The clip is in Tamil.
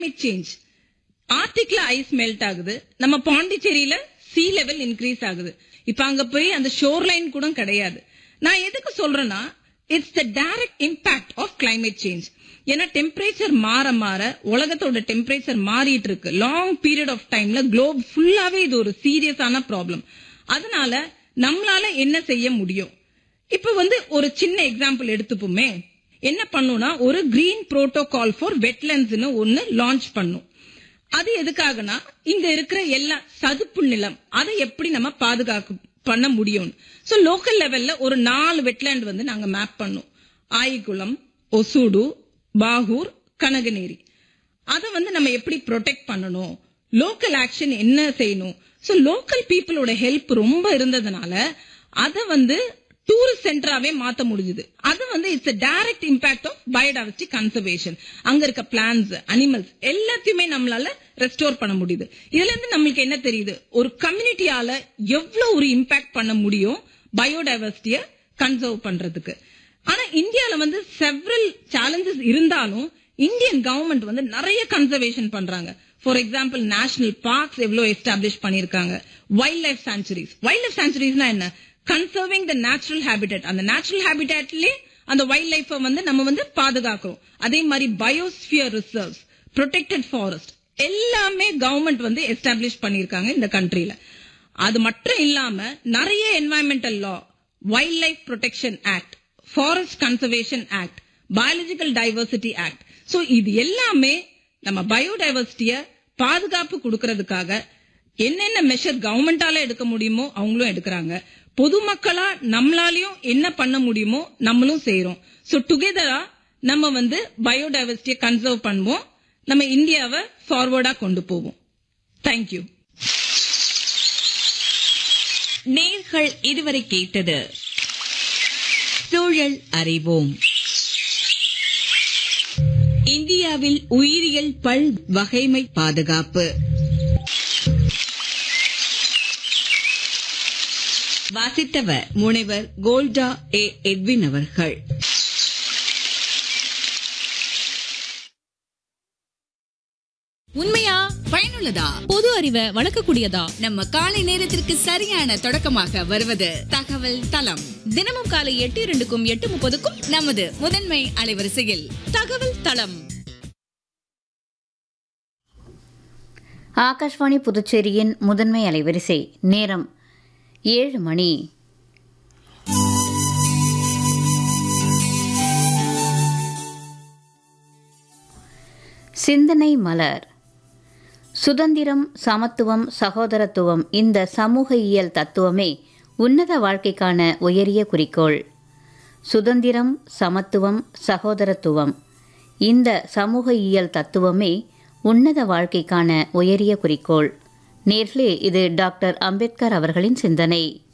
சேஞ்ச் ஆர்டிக்ல ஐஸ் மெல்ட் ஆகுது நம்ம பாண்டிச்சேரியில சீ லெவல் இன்க்ரீஸ் ஆகுது இப்ப அங்க போய் அந்த ஷோர் லைன் கூட கிடையாது நான் எதுக்கு சொல்றேன்னா it's the direct impact of climate change ஏன்னா டெம்பரேச்சர் மாற மாற உலகத்தோட டெம்பரேச்சர் மாறிட்டு இருக்கு லாங் பீரியட் ஆஃப் டைம்ல குளோப் ஃபுல்லாவே இது ஒரு சீரியஸான ப்ராப்ளம் அதனால நம்மளால என்ன செய்ய முடியும் இப்ப வந்து ஒரு சின்ன எக்ஸாம்பிள் எடுத்துப்போமே என்ன பண்ணுனா ஒரு கிரீன் புரோட்டோகால் ஃபார் வெட்லண்ட்ஸ்னு ஒன்னு லான்ச் பண்ணும் அது எதுக்காகனா இங்க இருக்கிற எல்லா சதுப்பு நிலம் அதை எப்படி நம்ம பாதுகாக்க பண்ண முடியும் சோ லோக்கல் லெவல்ல ஒரு நாலு வெட்லேண்ட் வந்து நாங்க மேப் பண்ணோம் ஆயிக்குளம் ஒசூடு பாகூர் கனகநேரி அதை வந்து நம்ம எப்படி ப்ரொடெக்ட் பண்ணணும் லோக்கல் ஆக்ஷன் என்ன செய்யணும் சோ லோக்கல் பீப்புளோட ஹெல்ப் ரொம்ப இருந்ததுனால அதை வந்து டூரிஸ்ட் சென்டராவே மாத்த முடிஞ்சது அது வந்து it's direct impact of biodiversity conservation அங்க இருக்க பிளான்ஸ் அனிமல்ஸ் எல்லாத்தையுமே நம்மளால ரெஸ்டோர் பண்ண முடியுது இதுல இருந்து நம்மளுக்கு என்ன தெரியுது ஒரு கம்யூனிட்டியால எவ்வளவு ஒரு இம்பாக்ட் பண்ண முடியும் பயோடைவர்சிட்டிய கன்சர்வ் பண்றதுக்கு ஆனா இந்தியால வந்து செவரல் சேலஞ்சஸ் இருந்தாலும் இந்தியன் கவர்மெண்ட் வந்து நிறைய கன்சர்வேஷன் பண்றாங்க ஃபார் எக்ஸாம்பிள் நேஷனல் பார்க்ஸ் எவ்வளவு எஸ்டாப்ளிஷ் பண்ணிருக்காங்க wildlife sanctuaries wildlife சான்ச்சுரிஸ்னா என்ன கன்சர்விங் த நேச்சுரல் ஹேபிடேட் அந்த நேச்சுரல் ஹேபிடேட்லயே அந்த வைல்ட் லைஃப் வந்து நம்ம வந்து பாதுகாக்கிறோம் அதே மாதிரி பயோஸ்பியர் ரிசர்வ்ஸ் ப்ரொடெக்டட் ஃபாரஸ்ட் எல்லாமே கவர்மெண்ட் வந்து எஸ்டாப்ளிஷ் பண்ணிருக்காங்க இந்த கண்ட்ரில அது மட்டும் இல்லாம நிறைய environmental law wildlife protection act forest conservation act biological diversity act so இது எல்லாமே நம்ம பயோடைவர்சிட்டிய பாதுகாப்பு கொடுக்கறதுக்காக என்னென்ன மெஷர் கவர்மெண்டால எடுக்க முடியுமோ அவங்களும் எடுக்கிறாங்க பொதுமக்களா நம்மளாலையும் என்ன பண்ண முடியுமோ நம்மளும் செய்யறோம் சோ டுகெதரா நம்ம வந்து பயோடைவர்சிட்டியை கன்சர்வ் பண்ணுவோம் நம்ம இந்தியாவை ஃபார்வர்டா கொண்டு போவோம் தேங்க்யூ நேர்கள் இதுவரை கேட்டது சூழல் அறிவோம் இந்தியாவில் உயிரியல் பல் வகைமை பாதுகாப்பு வாசித்தவர் முனைவர் கோல்டா ஏ எட்வின் அவர்கள் உண்மையா பயனுள்ளதா பொது அறிவை வளர்க்கக்கூடியதா நம்ம காலை நேரத்திற்கு சரியான தொடக்கமாக வருவது தகவல் தளம் தினமும் காலை எட்டு இரண்டுக்கும் எட்டு முப்பதுக்கும் நமது முதன்மை அலைவரிசையில் தகவல் தளம் ஆகாஷ்வாணி புதுச்சேரியின் முதன்மை அலைவரிசை நேரம் ஏழு மணி சிந்தனை மலர் சுதந்திரம் சமத்துவம் சகோதரத்துவம் இந்த சமூக இயல் தத்துவமே உன்னத வாழ்க்கைக்கான உயரிய குறிக்கோள் சுதந்திரம் சமத்துவம் சகோதரத்துவம் இந்த சமூக இயல் தத்துவமே உன்னத வாழ்க்கைக்கான உயரிய குறிக்கோள் நேர்களே இது டாக்டர் அம்பேத்கர் அவர்களின் சிந்தனை